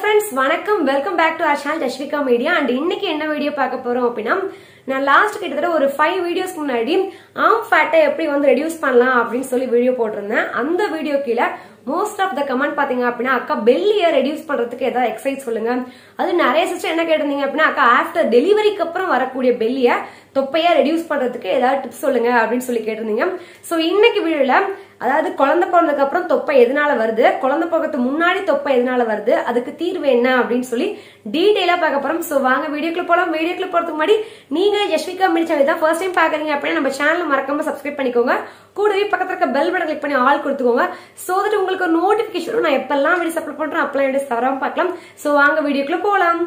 friends வணக்கம் welcome back to our channel Jaswika media and இன்னைக்கு என்ன வீடியோ பார்க்க போறோம் அப்படின்னா நான் லாஸ்ட் கிட்டத்தட்ட ஒரு ஃபைவ் வீடியோஸ்க்கு முன்னாடி ஆம் ஃபேட்டை எப்படி வந்து ரெடியூஸ் பண்ணலாம் அப்படின்னு சொல்லி வீடியோ போட்டிருந்தேன் அந்த வீடியோ கீழே மோஸ்ட் ஆஃப் த கமெண்ட் பாத்தீங்க அப்படின்னா அக்கா பெல்லியை ரெடியூஸ் பண்றதுக்கு ஏதாவது எக்ஸசைஸ் சொல்லுங்க அது நிறைய சிஸ்டர் என்ன கேட்டிருந்தீங்க அப்படின்னா அக்கா ஆஃப்டர் டெலிவரிக்கு அப்புறம் வரக்கூடிய பெல்லியை தொப்பையா ரெடியூஸ் பண்றதுக்கு ஏதாவது டிப்ஸ் சொல்லுங்க அப்படின்னு சொல்லி கேட்டிருந்தீங்க சோ இன்னைக்கு வீடியோல அதாவது குழந்தை பிறந்ததுக்கு அப்புறம் தொப்பை எதனால வருது குழந்தை பிறக்கிறதுக்கு முன்னாடி தொப்பை எதனால வருது அதுக்கு தீர்வு என்ன அப்படின்னு சொல்லி டீடைலா பார்க்க போறோம் சோ வாங்க வீடியோக்குள்ள போலாம் வீடியோக்குள்ள போறதுக்கு முன்னாடி நீங்க யஷ்விகா மிடி சேனல் தான் ஃபர்ஸ்ட் டைம் பாக்குறீங்க அப்படின்னா நம்ம சேனல் மறக்காம சப்ஸ்கிரைப் பண்ணிக்கோங்க கூடவே பக்கத்துல இருக்க பெல் பட்டன் கிளிக் பண்ணி ஆல் கொடுத்துக்கோங்க சோ தட் உங்களுக்கு ஒரு நோட்டிபிகேஷன் நான் எப்பெல்லாம் வீடியோஸ் அப்லோட் பண்றேன் அப்பெல்லாம் வீடியோஸ் தவறாம பார்க்கலாம் சோ வாங்க வீடியோக்குள்ள போலாம்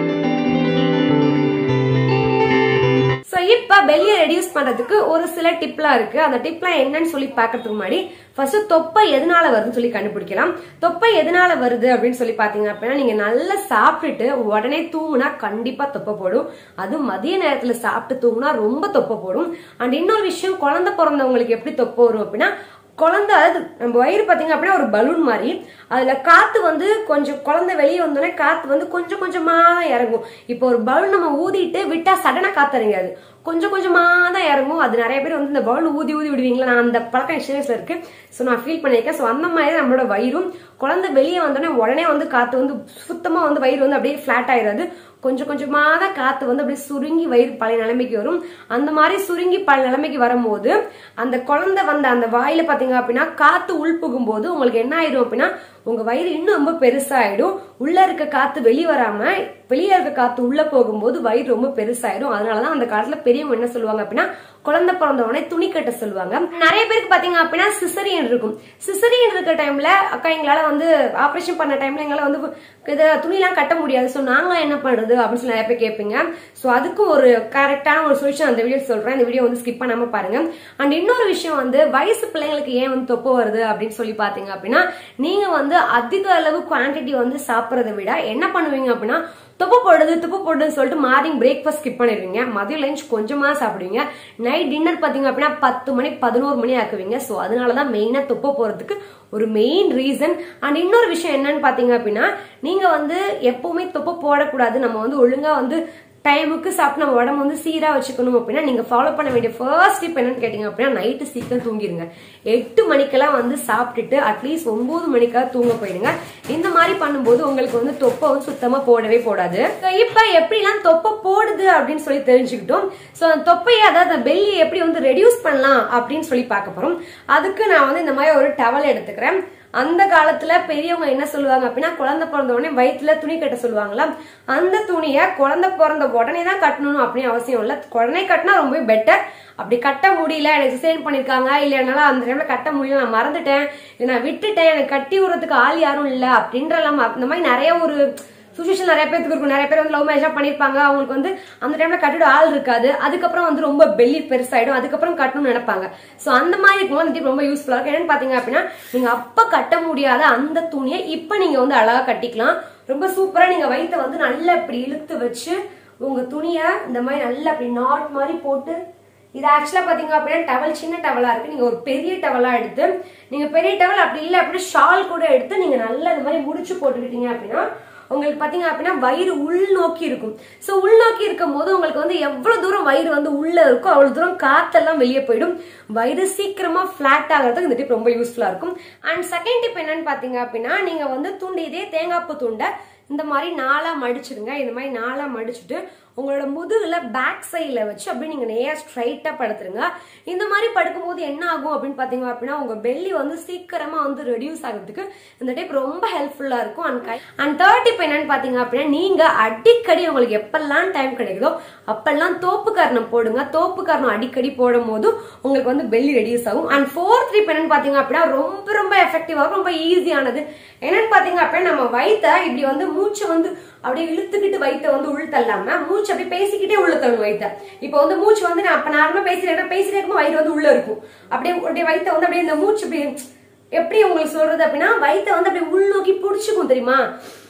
சோ இப்ப பெல்லியை ரெடியூஸ் பண்றதுக்கு ஒரு சில டிப்லாம் இருக்கு அந்த டிப்லாம் என்னன்னு சொல்லி பாக்குறதுக்கு முன்னாடி ஃபர்ஸ்ட் தொப்பை எதனால வருதுன்னு சொல்லி கண்டுபிடிக்கலாம் தொப்பை எதனால வருது அப்படின்னு சொல்லி பாத்தீங்க அப்படின்னா நீங்க நல்லா சாப்பிட்டுட்டு உடனே தூங்குனா கண்டிப்பா தொப்பை போடும் அது மதிய நேரத்துல சாப்பிட்டு தூங்குனா ரொம்ப தொப்பை போடும் அண்ட் இன்னொரு விஷயம் குழந்தை பிறந்தவங்களுக்கு எப்படி தொப்பை வரும் அப்படின்னா குழந்தை அதாவது நம்ம வயிறு பாத்தீங்க அப்படின்னா ஒரு பலூன் மாதிரி அதுல காத்து வந்து கொஞ்சம் குழந்தை வெளியே வந்தோடனே காத்து வந்து கொஞ்சம் கொஞ்சமா தான் இறங்கும் இப்போ ஒரு பலூன் நம்ம ஊதிட்டு விட்டா சடனா காத்து இறங்காது கொஞ்சம் கொஞ்சமா தான் இறங்கும் அது நிறைய பேர் வந்து இந்த பலூன் ஊதி ஊதி விடுவீங்களா நான் அந்த பழக்கம் எக்ஸ்பீரியன்ஸ்ல இருக்கு ஸோ நான் ஃபீல் பண்ணியிருக்கேன் ஸோ அந்த மாதிரி நம்மளோட வயிறும் குழந்தை வெளியே வந்தோடனே உடனே வந்து காத்து வந்து சுத்தமா வந்து வயிறு வந்து அப்படியே ஃபிளாட் ஆயிடாது கொஞ்சம் கொஞ்சமா தான் காத்து வந்து அப்படியே சுருங்கி வயிறு பழைய நிலைமைக்கு வரும் அந்த மாதிரி சுருங்கி பழைய நிலைமைக்கு வரும்போது அந்த குழந்தை வந்த அந்த வாயில பாத்தீங்க அப்படின்னா காத்து உள் புகும்போது உங்களுக்கு என்ன ஆயிடும் அப்படின்னா உங்க வயிறு இன்னும் ரொம்ப பெருசாயிடும் உள்ள இருக்க காத்து வெளியே வராம வெளியே இருக்க காத்து உள்ள போகும்போது வயிறு ரொம்ப பெருசாயிடும் அதனாலதான் அந்த காலத்துல பெரியவங்க என்ன சொல்லுவாங்க அப்படின்னா குழந்தை பிறந்த உடனே துணி கட்ட சொல்லுவாங்க நிறைய பேருக்கு பாத்தீங்க அப்படின்னா சிசரியன் இருக்கும் சிசரியன் இருக்க டைம்ல அக்கா எங்களால வந்து ஆபரேஷன் பண்ண டைம்ல எங்களால வந்து இதை துணிலாம் கட்ட முடியாது சோ நாங்க என்ன பண்றது அப்படின்னு சொல்லி நிறைய பேர் கேட்பீங்க சோ அதுக்கும் ஒரு கரெக்டான ஒரு சொல்யூஷன் அந்த வீடியோ சொல்றேன் இந்த வீடியோ வந்து ஸ்கிப் பண்ணாம பாருங்க அண்ட் இன்னொரு விஷயம் வந்து வயசு பிள்ளைங்களுக்கு ஏன் வந்து தொப்பை வருது அப்படின்னு சொல்லி பாத்தீங்க அப்படின்னா நீங்க வந்து அதிக அளவு குவான்டிட்டி வந்து சாப்பிடறதை விட என்ன பண்ணுவீங்க அப்படின்னா துப்பு போடுது துப்பு போடுதுன்னு சொல்லிட்டு மார்னிங் பிரேக்ஃபாஸ்ட் ஸ்கிப் பண்ணிடுவீங்க மதியம் லஞ்ச் கொஞ்சமா சாப்பிடுவீங்க நைட் டின்னர் பாத்தீங்க அப்படின்னா பத்து மணி பதினோரு மணி ஆக்குவீங்க சோ அதனாலதான் மெயினா துப்ப போறதுக்கு ஒரு மெயின் ரீசன் அண்ட் இன்னொரு விஷயம் என்னன்னு பாத்தீங்க அப்படின்னா நீங்க வந்து எப்பவுமே துப்ப போடக்கூடாது நம்ம வந்து ஒழுங்கா வந்து டைமுக்கு சாப்பிட்டு நம்ம உடம்பு வந்து சீரா வச்சுக்கணும் அப்படின்னா நீங்க ஃபாலோ பண்ண வேண்டிய ஃபர்ஸ்ட் டிப் என்னன்னு கேட்டீங்க அப்படின்னா நைட்டு சீக்கிரம் தூங்கிடுங்க எட்டு மணிக்கெல்லாம் வந்து சாப்பிட்டுட்டு அட்லீஸ்ட் ஒன்பது மணிக்காக தூங்க போயிடுங்க இந்த மாதிரி பண்ணும்போது உங்களுக்கு வந்து தொப்பை வந்து சுத்தமா போடவே போடாது இப்ப எப்படிலாம் தொப்பை போடுது அப்படின்னு சொல்லி தெரிஞ்சுக்கிட்டோம் சோ அந்த தொப்பையை அதாவது பெல்லியை எப்படி வந்து ரெடியூஸ் பண்ணலாம் அப்படின்னு சொல்லி பார்க்க போறோம் அதுக்கு நான் வந்து இந்த மாதிரி ஒரு டவல் எடுத்துக்கிறேன் அந்த காலத்துல பெரியவங்க என்ன சொல்லுவாங்க அப்படின்னா குழந்தை பிறந்த உடனே வயிற்றுல துணி கட்ட சொல்லுவாங்களா அந்த துணியை குழந்தை பிறந்த உடனே தான் கட்டணும் அப்படின்னு அவசியம் இல்லை உடனே கட்டினா ரொம்பவே பெட்டர் அப்படி கட்ட முடியல எனக்கு சிசைன் பண்ணிருக்காங்க இல்ல என்னால அந்த டைம்ல கட்ட முடியல நான் மறந்துட்டேன் இல்ல நான் விட்டுட்டேன் எனக்கு கட்டி விடுறதுக்கு ஆள் யாரும் இல்ல அப்படின்ற இந்த மாதிரி நிறைய ஒரு சுச்சுவேஷன் நிறைய பேருக்கு இருக்கும் நிறைய பேர் வந்து லவ் மேரேஜ் பண்ணிருப்பாங்க அவங்களுக்கு வந்து அந்த டைம்ல கட்டிட ஆள் இருக்காது அதுக்கப்புறம் வந்து ரொம்ப பெல்லி பெருசாயிடும் அதுக்கப்புறம் கட்டணும்னு நினைப்பாங்க சோ அந்த மாதிரி இருக்கும்போது அந்த டிப் ரொம்ப யூஸ்ஃபுல்லா இருக்கும் என்னன்னு பாத்தீங்க அப்படின்னா நீங்க அப்ப கட்ட முடியாத அந்த துணியை இப்ப நீங்க வந்து அழகா கட்டிக்கலாம் ரொம்ப சூப்பரா நீங்க வயிற்ற வந்து நல்லா இப்படி இழுத்து வச்சு உங்க துணிய இந்த மாதிரி நல்லா அப்படி நாட் மாதிரி போட்டு இது ஆக்சுவலா பாத்தீங்க அப்படின்னா டவல் சின்ன டவலா இருக்கு நீங்க ஒரு பெரிய டவலா எடுத்து நீங்க பெரிய டவல் அப்படி இல்ல அப்படின்னா ஷால் கூட எடுத்து நீங்க நல்லா இந்த மாதிரி முடிச்சு போட்டுக்கிட்டீங்க அப்படின்னா உங்களுக்கு பாத்தீங்க அப்படின்னா வயிறு உள்நோக்கி இருக்கும் சோ உள்நோக்கி இருக்கும் போது உங்களுக்கு வந்து எவ்வளவு தூரம் வயிறு வந்து உள்ள இருக்கோ அவ்வளவு தூரம் காத்தெல்லாம் வெளியே போயிடும் வயிறு சீக்கிரமா பிளாட் ஆகிறதுக்கு இந்த டிப் ரொம்ப யூஸ்ஃபுல்லா இருக்கும் அண்ட் செகண்ட் டிப் என்னன்னு பாத்தீங்க அப்படின்னா நீங்க வந்து துண்டு இதே தேங்காய்ப்பு துண்டை இந்த மாதிரி நாளா மடிச்சிடுங்க இந்த மாதிரி நாளா மடிச்சுட்டு உங்களோட முதுகுல பேக் சைட்ல வச்சு அப்படியே நீங்க நேரா ஸ்ட்ரைட்டா படுத்துருங்க இந்த மாதிரி படுக்கும்போது என்ன ஆகும் அப்படின்னு பாத்தீங்க அப்படின்னா உங்க பெல்லி வந்து சீக்கிரமா வந்து ரெடியூஸ் ஆகிறதுக்கு இந்த டைப் ரொம்ப ஹெல்ப்ஃபுல்லா இருக்கும் அண்ட் அண்ட் தேர்ட் டிப் என்னன்னு பாத்தீங்க அப்படின்னா நீங்க அடிக்கடி உங்களுக்கு எப்பெல்லாம் டைம் கிடைக்குதோ அப்பெல்லாம் தோப்பு காரணம் போடுங்க தோப்பு காரணம் அடிக்கடி போடும் போது உங்களுக்கு வந்து பெல்லி ரெடியூஸ் ஆகும் அண்ட் ஃபோர்த் டிப் என்னன்னு பாத்தீங்க அப்படின்னா ரொம்ப ரொம்ப எஃபெக்டிவா ரொம்ப ஈஸியானது என்னன்னு பாத்தீங்க அப்படின்னா நம்ம வயிற்ற இப்படி வந்து மூச்சை வந்து அப்படியே இழுத்துக்கிட்டு வயிற்ற வந்து உள் தள்ளாம மூச்சு அப்படியே பேசிக்கிட்டே உள்ள தள்ளும் வயிற்ற இப்ப வந்து மூச்சு வந்து நான் அப்ப நார்மலா பேசிட்டு பேசிட்டே இருக்கும் வயிறு வந்து உள்ள இருக்கும் அப்படியே அப்படியே வயிற்ற வந்து அப்படியே இந்த மூச்சு எப்படி உங்களுக்கு சொல்றது அப்படின்னா வயிற்ற வந்து அப்படியே உள்நோக்கி புடிச்சுக்கும் தெரியுமா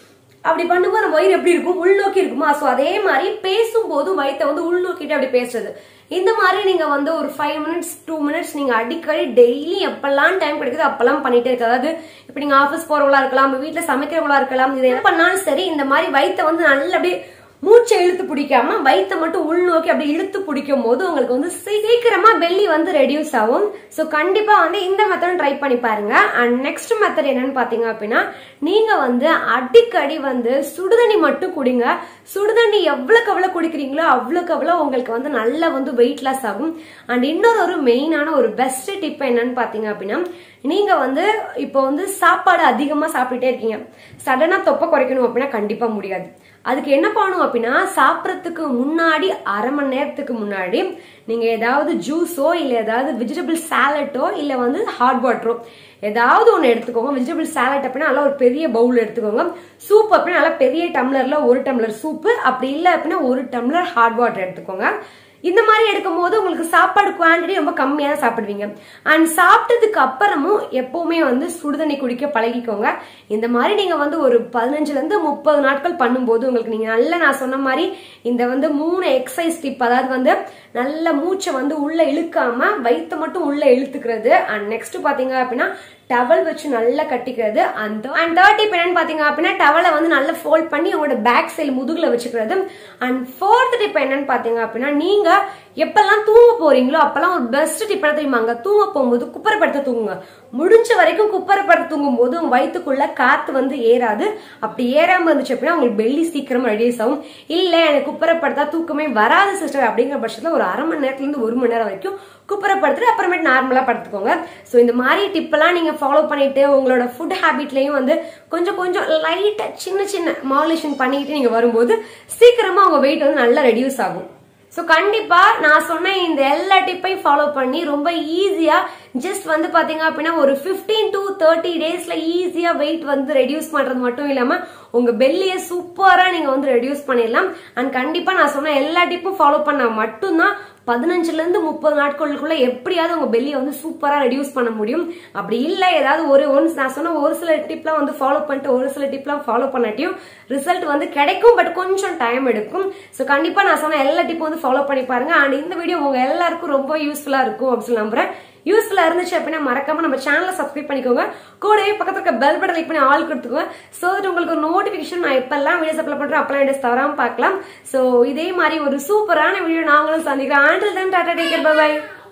அப்படி பண்ணும்போது நம்ம வயிறு எப்படி இருக்கும் உள்நோக்கி இருக்குமா சோ அதே மாதிரி பேசும்போது வயித்தை வந்து உள்நோக்கிட்டு அப்படி பேசுறது இந்த மாதிரி நீங்க வந்து ஒரு ஃபைவ் மினிட்ஸ் டூ மினிட்ஸ் நீங்க அடிக்கடி டெய்லி எப்பெல்லாம் டைம் கிடைக்குது அப்பெல்லாம் பண்ணிட்டே இருக்க அதாவது இப்ப நீங்க ஆபீஸ் போறவங்களா இருக்கலாம் வீட்டுல சமைக்கிறவங்களா இருக்கலாம் இது என்ன பண்ணாலும் சரி இந்த மாதிரி வயித்தை வந்து நல்லா அப்படியே மூச்சை இழுத்து பிடிக்காம வயித்தை மட்டும் உள்நோக்கி அப்படி இழுத்து பிடிக்கும் போது உங்களுக்கு வந்து சீக்கிரமா பெல்லி வந்து ரெடியூஸ் ஆகும் ஸோ கண்டிப்பா வந்து இந்த மெத்தடும் ட்ரை பண்ணி பாருங்க அண்ட் நெக்ஸ்ட் மெத்தட் என்னன்னு பாத்தீங்க அப்படின்னா நீங்க வந்து அடிக்கடி வந்து சுடுதண்ணி மட்டும் குடிங்க சுடுதண்ணி எவ்வளவுக்கு எவ்வளவு குடிக்கிறீங்களோ அவ்வளவுக்கு அவ்வளவு உங்களுக்கு வந்து நல்லா வந்து வெயிட் லாஸ் ஆகும் அண்ட் இன்னொரு ஒரு மெயினான ஒரு பெஸ்ட் டிப் என்னன்னு பாத்தீங்க அப்படின்னா நீங்க வந்து இப்போ வந்து சாப்பாடு அதிகமா சாப்பிட்டுட்டே இருக்கீங்க சடனா தொப்பை குறைக்கணும் அப்படின்னா கண்டிப்பா முடியாது அதுக்கு என்ன பண்ணணும் அப்படின்னா சாப்பிட்றதுக்கு முன்னாடி அரை மணி நேரத்துக்கு முன்னாடி நீங்க ஏதாவது ஜூஸோ இல்ல ஏதாவது வெஜிடபிள் சாலட்டோ இல்ல வந்து ஹாட் வாட்டரோ ஏதாவது ஒன்று எடுத்துக்கோங்க வெஜிடபிள் சாலட் அப்படின்னா நல்லா ஒரு பெரிய பவுல் எடுத்துக்கோங்க சூப் அப்படின்னா நல்லா பெரிய டம்ளர்ல ஒரு டம்ளர் சூப்பு அப்படி இல்லை அப்படின்னா ஒரு டம்ளர் ஹாட் வாட்டர் எடுத்துக்கோங்க இந்த மாதிரி எடுக்கும் போது உங்களுக்கு சாப்பாடு குவான்டிட்டி ரொம்ப கம்மியா தான் சாப்பிடுவீங்க அண்ட் சாப்பிட்டதுக்கு அப்புறமும் எப்பவுமே வந்து சுடுதண்ணி குடிக்க பழகிக்கோங்க இந்த மாதிரி நீங்க வந்து ஒரு பதினஞ்சுல இருந்து முப்பது நாட்கள் பண்ணும்போது உங்களுக்கு நீங்க நல்ல நான் சொன்ன மாதிரி இந்த வந்து மூணு எக்ஸசைஸ் டிப் அதாவது வந்து நல்ல மூச்சை வந்து உள்ள இழுக்காம வயிற்று மட்டும் உள்ள இழுத்துக்கிறது அண்ட் நெக்ஸ்ட் பாத்தீங்க அப்படின்னா டவல் வச்சு நல்லா கட்டிக்கிறது அந்த அண்ட் தேர்ட் டிப் என்னன்னு பாத்தீங்க அப்படின்னா டவலை வந்து நல்லா ஃபோல்ட் பண்ணி உங்களோட பேக் சைடு முதுகுல வச்சுக்கிறது அண்ட் ஃபோர்த் டிப் என்னன்னு பாத்தீங்க அப்படின்னா நீங்க எப்பெல்லாம் தூங்க போறீங்களோ அப்பெல்லாம் ஒரு பெஸ்ட் டிப் என்ன தெரியுமாங்க தூங்க போகும்போது குப்பரப்படுத்த தூங்குங்க முடிஞ்ச வரைக்கும் குப்பரப்படுத்த தூங்கும் போது உங்க வயிற்றுக்குள்ள காத்து வந்து ஏறாது அப்படி ஏறாம இருந்துச்சு அப்படின்னா உங்களுக்கு பெல்லி சீக்கிரமா ரெடியூஸ் ஆகும் இல்ல எனக்கு குப்பரப்படுத்தா தூக்கமே வராது சிஸ்டர் அப்படிங்கிற பட்சத்துல ஒரு அரை மணி நேரத்துல இருந்து ஒரு மணி நேரம் வரைக்கும் குப்புறப்படுத்துட்டு அப்புறமேட்டு நார்மலா படுத்துக்கோங்க ஸோ இந்த மாதிரி டிப்பெல்லாம் நீங்க ஃபாலோ பண்ணிட்டு உங்களோட ஃபுட் ஹேபிட்லயும் வந்து கொஞ்சம் கொஞ்சம் லைட்டா சின்ன சின்ன மாடுலேஷன் பண்ணிக்கிட்டு நீங்க வரும்போது சீக்கிரமா உங்க வெயிட் வந்து நல்லா ரெடியூஸ் ஆகும் ஸோ கண்டிப்பா நான் சொன்ன இந்த எல்லா டிப்பையும் ஃபாலோ பண்ணி ரொம்ப ஈஸியா ஜஸ்ட் வந்து பாத்தீங்க அப்படின்னா ஒரு பிப்டீன் டு தேர்ட்டி டேஸ்ல ஈஸியா வெயிட் வந்து ரெடியூஸ் பண்றது மட்டும் இல்லாம உங்க பெல்லியை சூப்பரா நீங்க வந்து ரெடியூஸ் பண்ணிடலாம் அண்ட் கண்டிப்பா நான் சொன்ன எல்லா டிப்பும் ஃபாலோ பண்ணா மட்டும்தான் பதினஞ்சுல இருந்து முப்பது நாட்களுக்குள்ள எப்படியாவது உங்க பெல்லியை வந்து சூப்பரா ரெடியூஸ் பண்ண முடியும் அப்படி இல்ல ஏதாவது ஒரு ஒன்ஸ் நான் சொன்ன ஒரு சில டிப்லாம் வந்து ஃபாலோ பண்ணிட்டு ஒரு சில டிப்லாம் ஃபாலோ பண்ணாட்டியும் ரிசல்ட் வந்து கிடைக்கும் பட் கொஞ்சம் டைம் எடுக்கும் ஸோ கண்டிப்பா நான் சொன்ன எல்லா டிப்பும் வந்து ஃபாலோ பண்ணி பாருங்க அண்ட் இந்த வீடியோ உங்க எல்லாருக்கும் ரொம்ப யூஸ்ஃபுல்லா இருக்கும் அப்படின்னு சொல்லி நம்புறேன் யூஸ்ஃபுல்லா இருந்துச்சு அப்படின்னா மறக்காம நம்ம சேனலை சப்ஸ்கிரைப் பண்ணிக்கோங்க கூடவே பக்கத்துல இருக்க பெல் பட்டன் கிளிக் பண்ணி ஆல் கொடுத்துக்கோங்க ஸோ தட் உங்களுக்கு ஒரு நோட்டிபிகேஷன் நான் எப்பெல்லாம் வீடியோஸ் அப்லோட் பண்றேன் அப்பெல்லாம் வீடியோஸ் தவறாம பார்க்கலாம் ஸோ இதே மாதிரி ஒரு சூப்பரான வீடியோ நாங்களும் சந்திக்கிறோம் ஆண்டில் தான் டாடா டேக்கர் பை